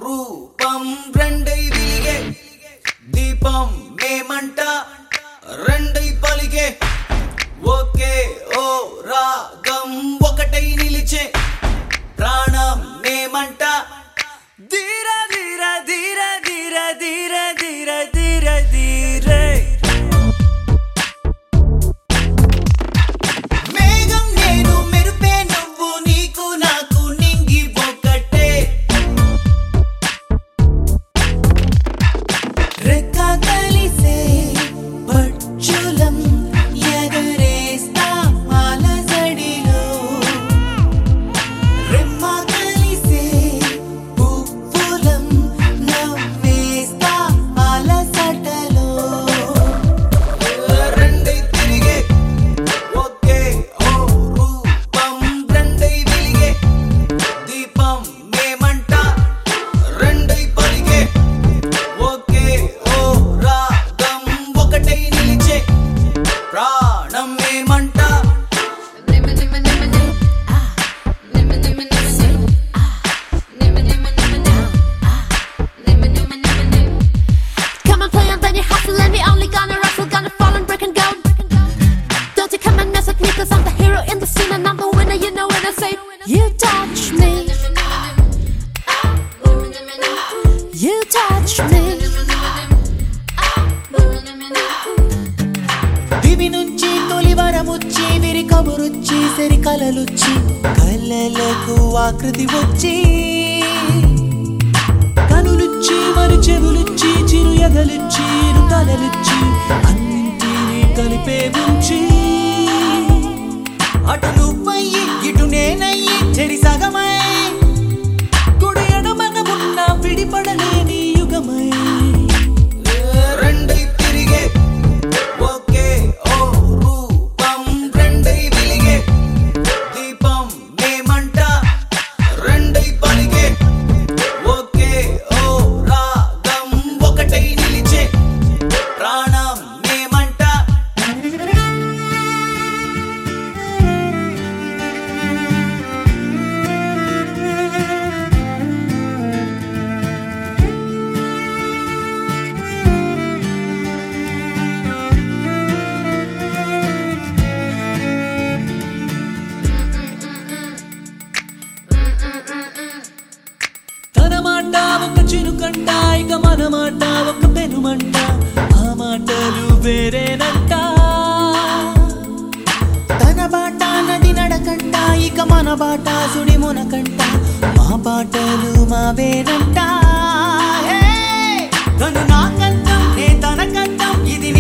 రూపం రెండై విలిగే దీపం మేమంట రెండై పలిగే ఒకే ఓ రాగం ఒకటై నిలిచే ప్రాణం మేమంట ధీర ధీర ధీర ధీర ధీర ధీర ధీర ధీరే మేఘం నేను మెరుపే నువ్వు నీకు నాకు నింగి ఒకటే రెక్క కలిసే పచ్చులం ఎగరేస్తా అలజడిలో రెమ్మ కలిసే పువ్వులం నవ్వేస్తా అలసటలో రెండై తిరిగే ఒకే ఓ రూపం రెండై వెలిగే దీపం మేమంట రెండై పలిగే ఒకే ఓ రాగం ఒకటై నిలిచే ప్రాణం మేమంట Come and play and then you hustle and we only gonna wrestle, gonna fall and break and go. Don't you come and mess with me cause I'm the hero in the scene and I'm the winner, you know when I say You touch me, you touch me దివి నుంచి తొలి వరముచ్చి విరి కబురుచ్చి సరి కలలుచ్చి కలలకు ఆకృతి వచ్చి కనులుచ్చి మరి చెవులుచ్చి చిరు ఎదలుచ్చి ఇరు తలలుచ్చి అన్నింటినీ కలిపే ఉంచి అటు నువ్వయ్యి ఇటు నేనయ్యి చెరి సగమై కుడి ఎడమన ఉన్న విడిపడలేని యుగమై రెండై తిరిగే ఒకే ఓ రూపం రెండై వెలిగే దీపం మేమంట రెండై పలిగే ఒకే ఓ రాగం ఒకటై నిలిచే ప్రాణం మేమంట తన మాట ఒక చిరుకంట ఇక మన మాట ఒక పెనుమంట ఆ మాటలు వేరేనంట తన బాట నది నడకంట ఇక మన బాట సుడి మునకంట మా బాటలు మావేనంట హే! తను నాకంతం నే తనకంతం ఇది